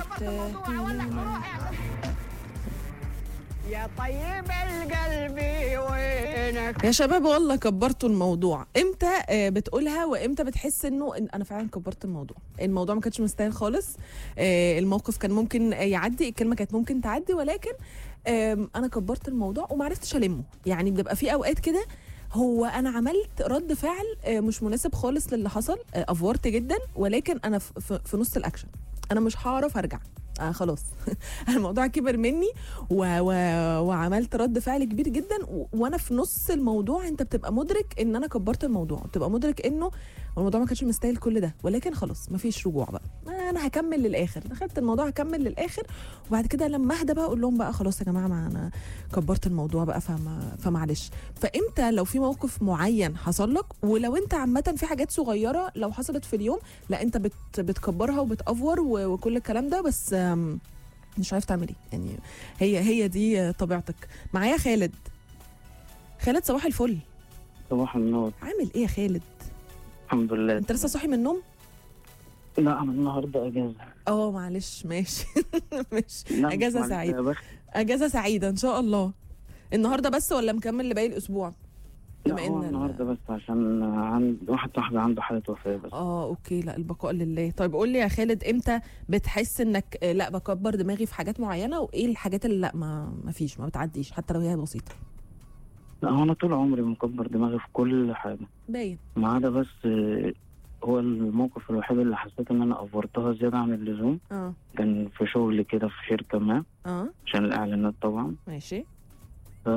يا طيب القلب وينك يا شباب والله كبرتوا الموضوع امتى آه، بتقولها وامتى بتحس انه إن انا فعلا كبرت الموضوع الموضوع ما كانش مستاهل خالص آه، الموقف كان ممكن يعدي الكلمه كانت ممكن تعدي ولكن آم، انا كبرت الموضوع وما عرفتش المه يعني بيبقى في اوقات كده هو انا عملت رد فعل آه، مش مناسب خالص للي حصل آه، افورت جدا ولكن انا في- في في نص الاكشن انا مش هعرف ارجع آه خلاص الموضوع كبر مني و... و... وعملت رد فعل كبير جدا و... وانا في نص الموضوع انت بتبقى مدرك ان انا كبرت الموضوع بتبقى مدرك انه الموضوع ما كانش مستاهل كل ده ولكن خلاص مفيش رجوع بقى انا هكمل للاخر دخلت الموضوع هكمل للاخر وبعد كده لما اهدى بقى اقول لهم بقى خلاص يا جماعه ما انا كبرت الموضوع بقى فما فمعلش فامتى لو في موقف معين حصل لك ولو انت عامه في حاجات صغيره لو حصلت في اليوم لا انت بت بتكبرها وبتافور و- وكل الكلام ده بس آم، مش عارف تعمل ايه يعني هي هي دي طبيعتك معايا خالد خالد صباح الفل صباح النور عامل ايه يا خالد الحمد لله انت لسه صاحي من النوم لا انا النهارده اجازه اه معلش ماشي ماشي لا، مش اجازه معلش، سعيده يا بخت اجازه سعيده ان شاء الله النهارده بس ولا مكمل لباقي الاسبوع لا بما هو إن ال- النهارده بس عشان عند واحد صاحبي عنده حاله وفاه بس اه اوكي لا البقاء لله طيب قول لي يا خالد امتى بتحس انك آه، لا بكبر دماغي في حاجات معينه وايه الحاجات اللي لا ما ما فيش ما بتعديش حتى لو هي بسيطه لا هو انا طول عمري مكبر دماغي في كل حاجه باين ما عدا بس آه، هو الموقف الوحيد اللي حسيت ان انا افورتها زياده عن اللزوم اه كان في شغل كده في شركه ما اه عشان الاعلانات طبعا ماشي ف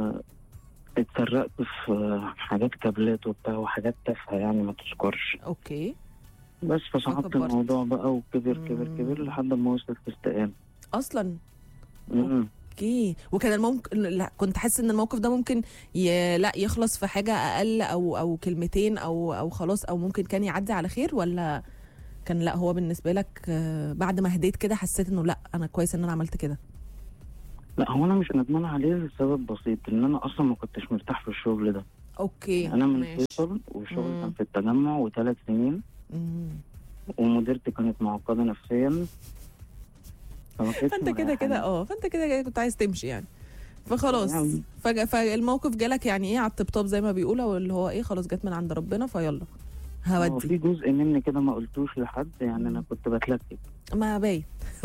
اتسرقت في حاجات كابلات وبتاع وحاجات تافهه يعني ما تذكرش اوكي بس فصعدت فكبرت. الموضوع بقى وكبر كبر مم. كبر لحد ما وصلت في استقامه اصلا مم. اوكي وكان الممكن لا كنت حاسس ان الموقف ده ممكن ي... لا يخلص في حاجه اقل او او كلمتين او او خلاص او ممكن كان يعدي على خير ولا كان لا هو بالنسبه لك آه، بعد ما هديت كده حسيت انه لا انا كويس ان انا عملت كده لا هو انا مش ندمان عليه لسبب بسيط ان انا اصلا ما كنتش مرتاح في الشغل ده اوكي انا من ماشي فيصل والشغل مم. كان في التجمع وثلاث سنين مم. ومديرتي كانت معقده نفسيا فما كانتش فانت كده كده مريحاني. اه فانت كده كده كنت عايز تمشي يعني فخلاص يعني. فجأة فالموقف جالك يعني ايه على الطبطاب زي ما بيقولوا واللي هو ايه خلاص جت من عند ربنا فيلا هو هودي في جزء مني كده ما قلتوش لحد يعني انا كنت بتلكك ما باين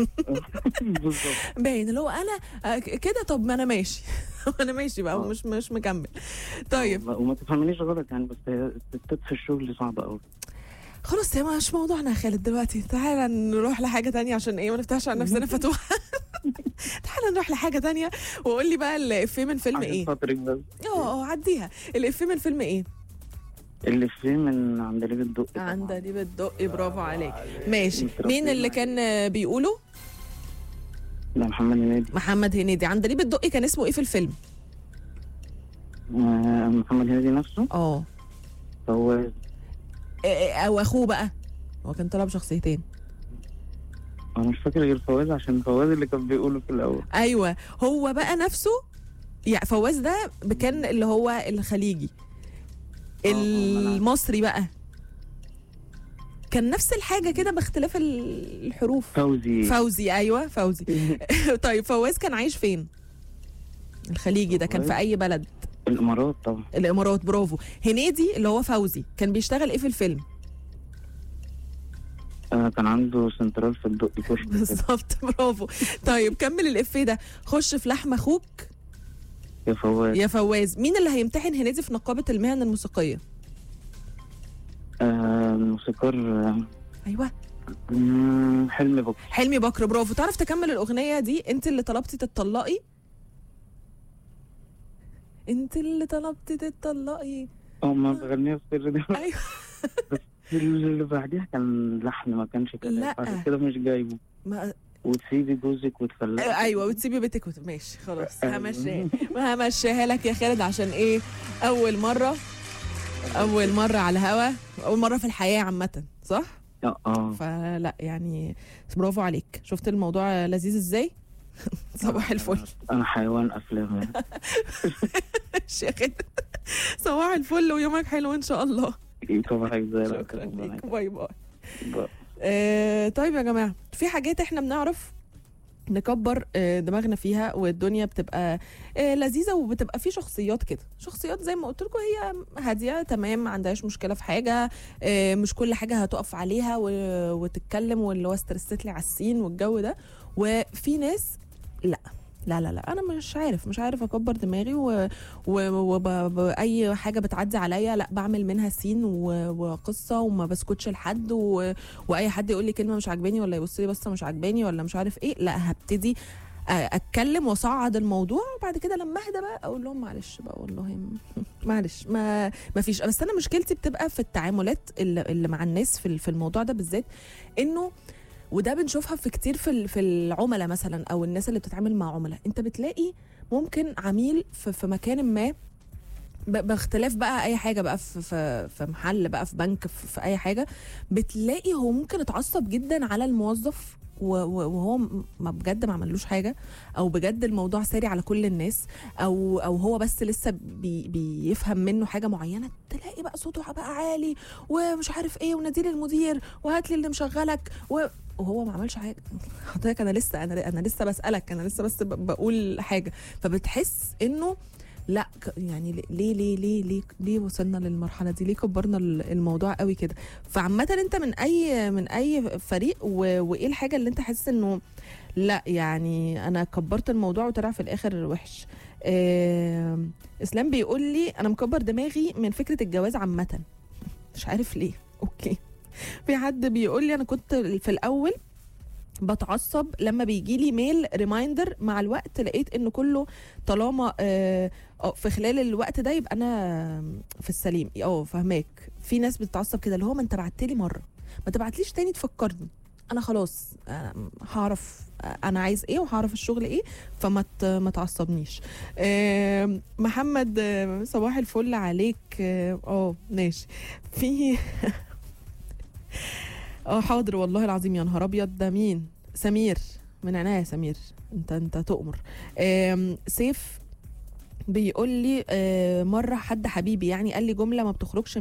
بالظبط باين اللي هو انا آه، ك- كده طب ما انا ماشي انا ماشي بقى آه. ومش مش مكمل طيب والله، وما تفهمنيش غلط يعني بس هي الستات في الشغل صعبه قوي خلاص يا مش موضوعنا يا خالد دلوقتي تعالى نروح لحاجه تانية عشان ايه ما نفتحش على نفسنا فتوح تعالى نروح لحاجه تانية وقول لي بقى الافيه من فيلم عشان ايه خاطرك بس اه اه عديها الافيه من فيلم ايه اللي فيه من عندليب الدق طبعاً. عند دي بتدق برافو عليك ماشي متربيين مين اللي عليه. كان آه، بيقوله ده محمد هنيدي محمد هنيدي عند دي بتدقي كان اسمه ايه في الفيلم آه، محمد هنيدي نفسه اه هو آه، آه، او اخوه بقى هو كان طلع بشخصيتين انا مش فاكر غير فواز عشان فواز اللي كان بيقوله في الاول ايوه هو بقى نفسه يعني فواز ده كان اللي هو الخليجي آه، آه، ما أنا- المصري بقى كان نفس الحاجه كده باختلاف ال- الحروف فوزي فوزي ايوه فوزي طيب فواز كان عايش فين الخليجي ده كان في فواز؟ اي بلد الامارات طبعا الامارات برافو هنيدي اللي هو فوزي كان بيشتغل ايه في الفيلم آه كان عنده سنترال في الدق كشك كده. بالظبط برافو طيب كمل الافيه ده خش في لحم اخوك يا فواز يا فواز مين اللي هيمتحن هنيدي في نقابه المهن الموسيقيه آه الموسيقار آه، ايوه مم، حلمي بكر حلمي بكر برافو تعرف تكمل الاغنيه دي انت اللي طلبتي تتطلقي انت اللي طلبتي تتطلقي اه ما بغنيها في السر دي ايوه اللي بعديها كان لحن ما كانش كده لا. عشان كده مش جايبه ما وتسيبي جوزك وتفلقي ايوه وتسيبي بيتك وت... ماشي خلاص أيوة. همشيها همشيها لك يا خالد عشان ايه اول مره اول مره على الهوا اول مره في الحياه عامه صح اه اه فلا يعني برافو عليك شفت الموضوع لذيذ ازاي صباح الفل انا حيوان افلام يعني. ماشي يا خالد صباح الفل ويومك حلو ان شاء الله طبعا زي شكرا ليك باي باي بقى. آه طيب يا جماعه في حاجات احنا بنعرف نكبر آه، دماغنا فيها والدنيا بتبقى آه، لذيذه وبتبقى في شخصيات كده شخصيات زي ما قلت لكم هي هاديه تمام ما عندهاش مشكله في حاجه آه، مش كل حاجه هتقف عليها و- وتتكلم واللي هو استرست لي على السين والجو ده وفي ناس لا لا لا لا انا مش عارف مش عارف اكبر دماغي و... و... وب... ب... اي حاجه بتعدي عليا لا بعمل منها سين و... وقصه وما بسكتش لحد و... واي حد يقول لي كلمه مش عاجباني ولا يبص لي بصه مش عاجباني ولا مش عارف ايه لا هبتدي أ- اتكلم واصعد الموضوع وبعد كده لما اهدى بقى اقول لهم معلش بقى والله م- معلش ما ما فيش بس انا مشكلتي بتبقى في التعاملات اللي, اللي مع الناس في ال- في الموضوع ده بالذات انه وده بنشوفها في كتير في ال- في العملاء مثلا او الناس اللي بتتعامل مع عملاء انت بتلاقي ممكن عميل في, في مكان ما ب- باختلاف بقى اي حاجه بقى في في, في محل بقى في بنك في, في اي حاجه بتلاقي هو ممكن اتعصب جدا على الموظف و- و- وهو م- ما بجد ما عملوش حاجه او بجد الموضوع ساري على كل الناس او او هو بس لسه بي بيفهم منه حاجه معينه تلاقي بقى صوته بقى عالي ومش عارف ايه ونادي المدير وهات لي اللي مشغلك و وهو ما عملش حاجه حضرتك انا لسه انا انا لسه بسالك انا لسه بس ب- بقول حاجه فبتحس انه لا ك- يعني ليه ليه ليه ليه ليه وصلنا للمرحله دي ليه كبرنا ال- الموضوع قوي كده فعامه انت من اي من اي فريق و- وايه الحاجه اللي انت حاسس انه لا يعني انا كبرت الموضوع وطلع في الاخر وحش آه اسلام بيقول لي انا مكبر دماغي من فكره الجواز عامه مش عارف ليه اوكي في حد بيقول لي انا كنت في الاول بتعصب لما بيجي لي ميل ريمايندر مع الوقت لقيت انه كله طالما آه آه، في خلال الوقت ده يبقى انا في السليم اه فهماك في ناس بتتعصب كده اللي هو ما انت بعت لي مره ما تبعتليش تاني تفكرني انا خلاص آه، هعرف آه، انا عايز ايه وهعرف الشغل ايه فما ت- ما تعصبنيش آه، محمد آه، صباح الفل عليك اه آه، ماشي في اه حاضر والله العظيم يا نهار ابيض ده مين سمير من عينيا يا سمير انت انت تؤمر آم، سيف بيقول لي آه، مره حد حبيبي يعني قال لي جمله ما بتخرجش